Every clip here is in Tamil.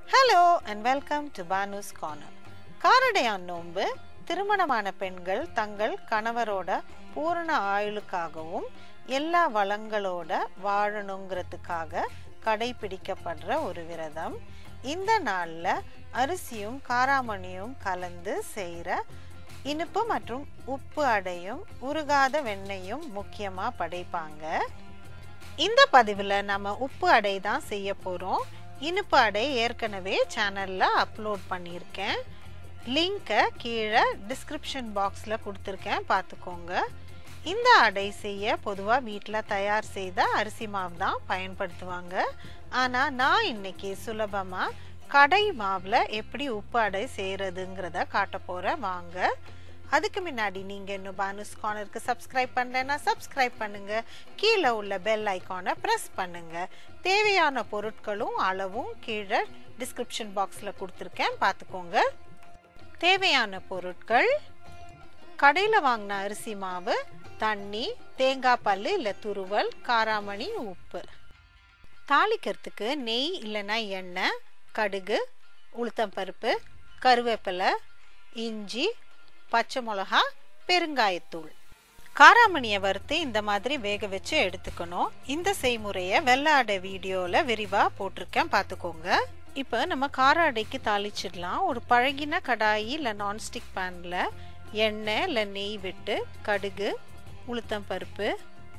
hello and welcome to Banu's corner Karadaiyan Nombu திருமணமான பெண்கள் தங்கள் கணவரோட பூரண ஆயுளுக்காகவும் எல்லா வளங்களோட வாழணுங்கிறதுக்காக கடைபிடிக்கப்படுற ஒரு விரதம் இந்த நாளில் அரிசியும் காராமணியும் கலந்து செய்கிற இனிப்பு மற்றும் உப்பு அடையும் உருகாத வெண்ணெயும் முக்கியமாக படைப்பாங்க இந்த பதிவில் நம்ம உப்பு அடை தான் செய்ய போகிறோம் இனிப்பு அடை ஏற்கனவே சேனலில் அப்லோட் பண்ணியிருக்கேன் லிங்கை கீழே டிஸ்கிரிப்ஷன் பாக்ஸில் கொடுத்துருக்கேன் பார்த்துக்கோங்க இந்த அடை செய்ய பொதுவாக வீட்டில் தயார் செய்த அரிசி மாவு தான் பயன்படுத்துவாங்க ஆனால் நான் இன்னைக்கு சுலபமாக கடை மாவில் எப்படி உப்பு அடை செய்கிறதுங்கிறத காட்ட போகிறேன் வாங்க அதுக்கு முன்னாடி நீங்கள் இன்னும் பானுஸ் கார்னருக்கு சப்ஸ்கிரைப் பண்ணலைன்னா சப்ஸ்கிரைப் பண்ணுங்க கீழே உள்ள பெல் ஐக்கானை ப்ரெஸ் பண்ணுங்க தேவையான பொருட்களும் அளவும் கீழே டிஸ்கிரிப்ஷன் பாக்ஸில் கொடுத்துருக்கேன் பார்த்துக்கோங்க தேவையான பொருட்கள் கடையில் வாங்கின அரிசி மாவு தண்ணி தேங்காய் பல் இல்லை துருவல் காராமணி உப்பு தாளிக்கிறதுக்கு நெய் இல்லைன்னா எண்ணெய் கடுகு உளுத்தம்பருப்பு கருவேப்பிலை இஞ்சி பச்சை மிளகா பெருங்காயத்தூள் காராமணியை வறுத்து இந்த மாதிரி வேக வச்சு எடுத்துக்கணும் இந்த செய்முறையை வெள்ளை அடை வீடியோவில் விரிவாக போட்டிருக்கேன் பார்த்துக்கோங்க இப்போ நம்ம கார அடைக்கு தாளிச்சிடலாம் ஒரு பழகின கடாயி இல்லை நான்ஸ்டிக் பேனில் எண்ணெய் இல்லை நெய் விட்டு கடுகு உளுத்தம் பருப்பு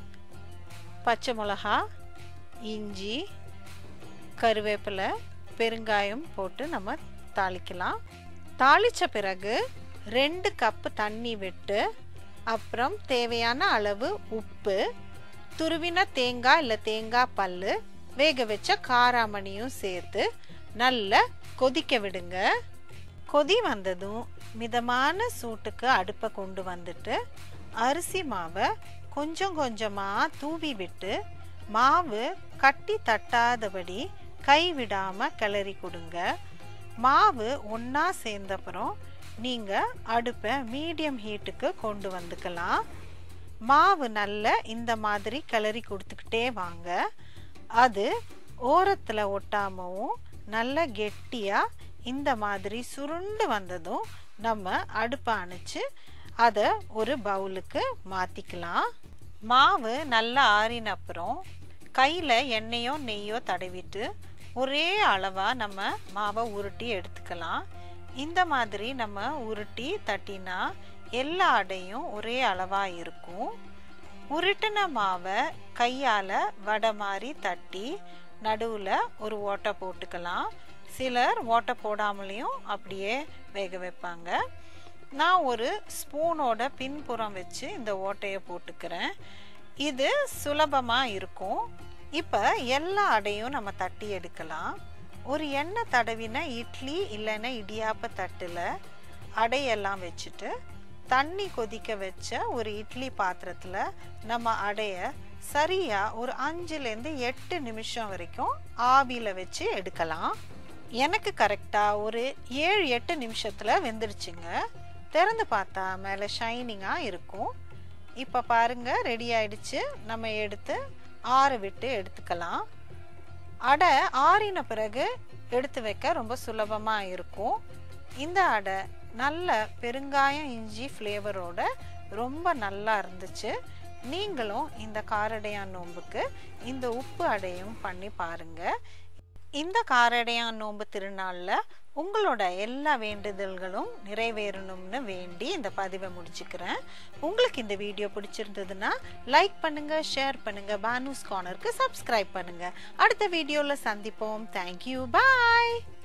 பச்சை மிளகா இஞ்சி கருவேப்பிலை பெருங்காயம் போட்டு நம்ம தாளிக்கலாம் தாளித்த பிறகு ரெண்டு கப்பு தண்ணி விட்டு அப்புறம் தேவையான அளவு உப்பு துருவின தேங்காய் இல்லை தேங்காய் பல் வேக வச்ச காராமணியும் சேர்த்து நல்லா கொதிக்க விடுங்க கொதி வந்ததும் மிதமான சூட்டுக்கு அடுப்பை கொண்டு வந்துட்டு அரிசி மாவை கொஞ்சம் கொஞ்சமாக தூவி விட்டு மாவு கட்டி தட்டாதபடி கை விடாமல் கிளறி கொடுங்க மாவு ஒன்றா சேர்ந்தப்புறம் நீங்கள் அடுப்பை மீடியம் ஹீட்டுக்கு கொண்டு வந்துக்கலாம் மாவு நல்ல இந்த மாதிரி கிளறி கொடுத்துக்கிட்டே வாங்க அது ஓரத்தில் ஒட்டாமவும் நல்ல கெட்டியாக இந்த மாதிரி சுருண்டு வந்ததும் நம்ம அடுப்பை அணைச்சு அதை ஒரு பவுலுக்கு மாற்றிக்கலாம் மாவு நல்லா ஆறின அப்புறம் கையில் எண்ணெயோ நெய்யோ தடவிட்டு ஒரே அளவாக நம்ம மாவை உருட்டி எடுத்துக்கலாம் இந்த மாதிரி நம்ம உருட்டி தட்டினா எல்லா அடையும் ஒரே அளவாக இருக்கும் உருட்டின மாவை கையால் வடை மாதிரி தட்டி நடுவில் ஒரு ஓட்டை போட்டுக்கலாம் சிலர் ஓட்டை போடாமலேயும் அப்படியே வேக வைப்பாங்க நான் ஒரு ஸ்பூனோட பின்புறம் வச்சு இந்த ஓட்டையை போட்டுக்கிறேன் இது சுலபமாக இருக்கும் இப்போ எல்லா அடையும் நம்ம தட்டி எடுக்கலாம் ஒரு எண்ணெய் தடவின இட்லி இல்லைன்னா இடியாப்ப தட்டில் அடையெல்லாம் வச்சுட்டு தண்ணி கொதிக்க வச்ச ஒரு இட்லி பாத்திரத்தில் நம்ம அடைய சரியாக ஒரு அஞ்சுலேருந்து எட்டு நிமிஷம் வரைக்கும் ஆவியில் வச்சு எடுக்கலாம் எனக்கு கரெக்டாக ஒரு ஏழு எட்டு நிமிஷத்தில் வெந்துடுச்சுங்க திறந்து பார்த்தா மேலே ஷைனிங்காக இருக்கும் இப்போ பாருங்கள் ரெடி ஆயிடுச்சு நம்ம எடுத்து ஆற விட்டு எடுத்துக்கலாம் அடை ஆறின பிறகு எடுத்து வைக்க ரொம்ப சுலபமாக இருக்கும் இந்த அடை நல்ல பெருங்காயம் இஞ்சி ஃப்ளேவரோட ரொம்ப நல்லா இருந்துச்சு நீங்களும் இந்த காரடையான் நோம்புக்கு இந்த உப்பு அடையும் பண்ணி பாருங்க இந்த காரடையான் நோம்பு திருநாளில் உங்களோட எல்லா வேண்டுதல்களும் நிறைவேறணும்னு வேண்டி இந்த பதிவை முடிச்சுக்கிறேன் உங்களுக்கு இந்த வீடியோ பிடிச்சிருந்ததுன்னா லைக் பண்ணுங்க ஷேர் பண்ணுங்க பானூஸ் கார்னருக்கு சப்ஸ்கிரைப் பண்ணுங்க அடுத்த வீடியோவில் சந்திப்போம் தேங்க்யூ பாய்